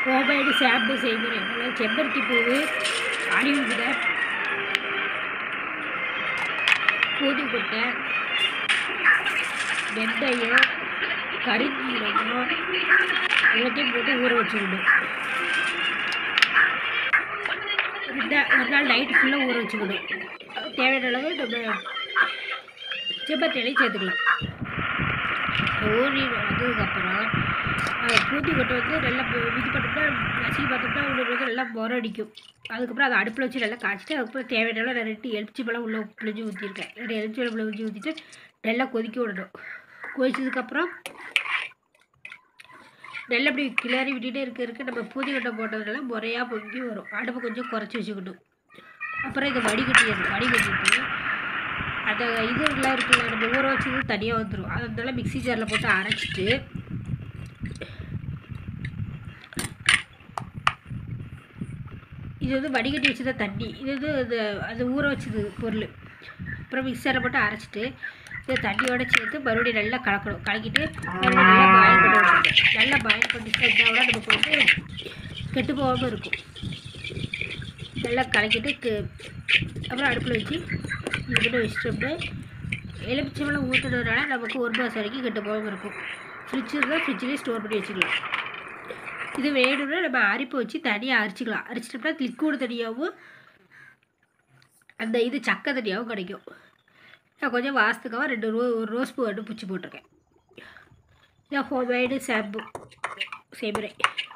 homemade shampoo செய்கிறேன் நல்லா செம்பருத்தி பூவு அழிவு விதை பூதுக்கொட்டை வெந்தயம் கரிஞ்சீரகம் எல்லாத்தையும் போட்டு ஊற வச்சுக்கணும் ரெண்டா ஒரு நாள் நைட்டு ஃபுல்லாக ஊற வச்சுக்கணும் தேவையான அளவு நம்ம செம்பருத்தியிலையும் சேர்த்துக்கலாம் ஊறி வந்ததுக்கப்புறம் பூத்துக்கொட்டை வந்து நல்லா பு- இது பண்ணோம்னா நசுக்கி பார்த்தோம்னா உங்களுக்கு வந்து நல்லா முறை அடிக்கும் அதுக்கப்புறம் அதை அடுப்பில் வச்சு நல்லா காய்ச்சிட்டு அதுக்கப்புறம் தேவையான அளவு நான் ரெண்டு எலுமிச்சி பழம் உள்ள பிழிஞ்சு ஊற்றிருக்கேன் ரெண்டு எலுமிச்சி பழம் பிழிஞ்சு ஊற்றிட்டு நல்லா கொதிக்க விடணும் கொதிச்சதுக்கப்புறம் நல்லா அப்படி கிளறி விட்டுட்டே இருக்க இருக்க நம்ம பூஜைக்கட்டை போட்டதுனால முறையாக பொங்கி வரும் அடுப்பை கொஞ்சம் குறைச்சி வச்சுக்கணும் அப்புறம் இதை வடிகட்டிடணும் வடிகட்டிட்டு அந்த இதுலாம் இருக்குல்ல நம்ம ஊற வச்சது தனியாக வந்துடும் அதனால மிக்ஸி ஜாரில் போட்டு அரைச்சிட்டு இது வந்து வடிகட்டி வச்சத தண்ணி இது வந்து அது அது ஊற வச்சது பொருள் அப்புறம் மிக்சரில் போட்டு அரைச்சிட்டு இதை தண்ணியோட சேர்த்து மறுபடியும் நல்லா கலக்கணும் கலக்கிட்டு மறுபடியும் நல்லா பாயில் பண்ண விடணும் நல்லா பாயில் பண்ணிட்டு இருந்தால் நமக்கு வந்து கெட்டு போகாமல் இருக்கும் நல்லா கலக்கிட்டு கு- அப்புறம் அடுப்பில் வச்சு இது பண்ணி வச்சிட்டோம்னா எலுமிச்சம்பழம் ஊற்றுனதுனால நமக்கு ஒரு மாதம் வரைக்கும் கெட்டு போகாமல் இருக்கும் ஃப்ரிட்ஜ் இருந்தால் ஃப்ரிட்ஜ்லேயே ஸ்டோர் பண்ணி வச்சுக்கலாம் இது வேணும்னா நம்ம அரிப்பை வச்சு தனியாக அரிச்சிக்கலாம் அரிச்சிட்டோம்னா லிக்விட் தனியாகவும் அந்த இது சக்கை தனியாகவும் கிடைக்கும் நான் கொஞ்சம் வாசத்துக்காக ரெண்டு ரோ ஒரு ரோஸ் பூ வந்து பிடிச்சி போட்டிருக்கேன் இதான் ஹோம்மேடு ஷாம்பு செய்முறை